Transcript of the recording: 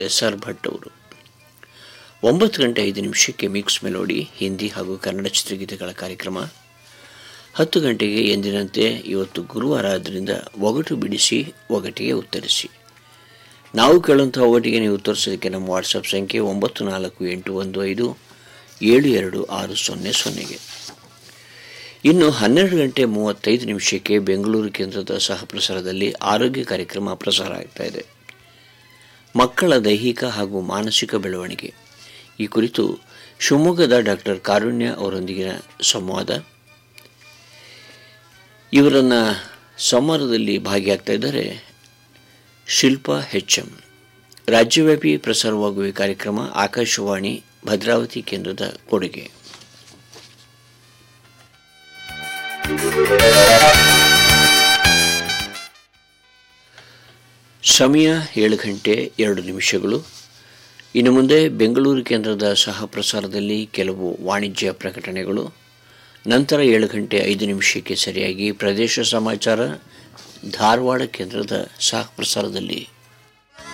S R Bhat ಅವರು ಒಂಬತ್ತು ಗಂಟೆ ಐದು ನಿಮಿಷಕ್ಕೆ ಮಿಕ್ಸ್ ಮೆಲೋಡಿ ಹಿಂದಿ ಹಾಗೂ ಕನ್ನಡ ಚಿತ್ರಗೀತೆಗಳ ಕಾರ್ಯಕ್ರಮ ಹತ್ತು ಗಂಟೆಗೆ ಎಂದಿನಂತೆ ಇವತ್ತು ಗುರುವಾರ ಆದ್ದರಿಂದ ಒಗಟು ಬಿಡಿಸಿ ಒಗಟಿಗೆ ಉತ್ತರಿಸಿ ನಾವು ಕೇಳುವಂಥ ಒಗಟಿಗೆ ನೀವು ಉತ್ತರಿಸೋದಕ್ಕೆ ನಮ್ಮ ವಾಟ್ಸಪ್ ಸಂಖ್ಯೆ ಒಂಬತ್ತು ನಾಲ್ಕು ಎಂಟು ಒಂದು ಐದು ಏಳು ಎರಡು ಆರು ಸೊನ್ನೆ ಸೊನ್ನೆಗೆ ಇನ್ನು ಹನ್ನೆರಡು ಗಂಟೆ ಮೂವತ್ತೈದು ನಿಮಿಷಕ್ಕೆ ಬೆಂಗಳೂರು ಕೇಂದ್ರದ ಸಹಪ್ರಸಾರದಲ್ಲಿ ಆರೋಗ್ಯ ಕಾರ್ಯಕ್ರಮ ಪ್ರಸಾರ ಆಗ್ತಾ ಇದೆ ಮಕ್ಕಳ ದೈಹಿಕ ಹಾಗೂ ಮಾನಸಿಕ ಬೆಳವಣಿಗೆ ಈ ಕುರಿತು ಶಿವಮೊಗ್ಗದ ಡಾಕ್ಟರ್ ಕಾರುಣ್ಯ ಅವರೊಂದಿಗಿನ ಸಂವಾದ ಇವರನ್ನು ಸಂವಾದದಲ್ಲಿ ಭಾಗಿಯಾಗ್ತಾ ಇದ್ದಾರೆ ಶಿಲ್ಪಾ ಹೆಚ್ ಎಂ ರಾಜ್ಯವ್ಯಾಪಿ ಪ್ರಸಾರವಾಗುವ ಈ ಕಾರ್ಯಕ್ರಮ ಆಕಾಶವಾಣಿ ಭದ್ರಾವತಿ ಕೇಂದ್ರದ ಕೊಡುಗೆ ಸಮಯ ಏಳು ಗಂಟೆ ಎರಡು ನಿಮಿಷಗಳು ಇನ್ನು ಮುಂದೆ ಬೆಂಗಳೂರು ಕೇಂದ್ರದ ಸಹ ಪ್ರಸಾರದಲ್ಲಿ ಕೆಲವು ವಾಣಿಜ್ಯ ಪ್ರಕಟಣೆಗಳು ನಂತರ ಏಳು ಗಂಟೆ ಐದು ನಿಮಿಷಕ್ಕೆ ಸರಿಯಾಗಿ ಪ್ರದೇಶ ಸಮಾಚಾರ ಧಾರವಾಡ ಕೇಂದ್ರದ ಸಹ ಪ್ರಸಾರದಲ್ಲಿ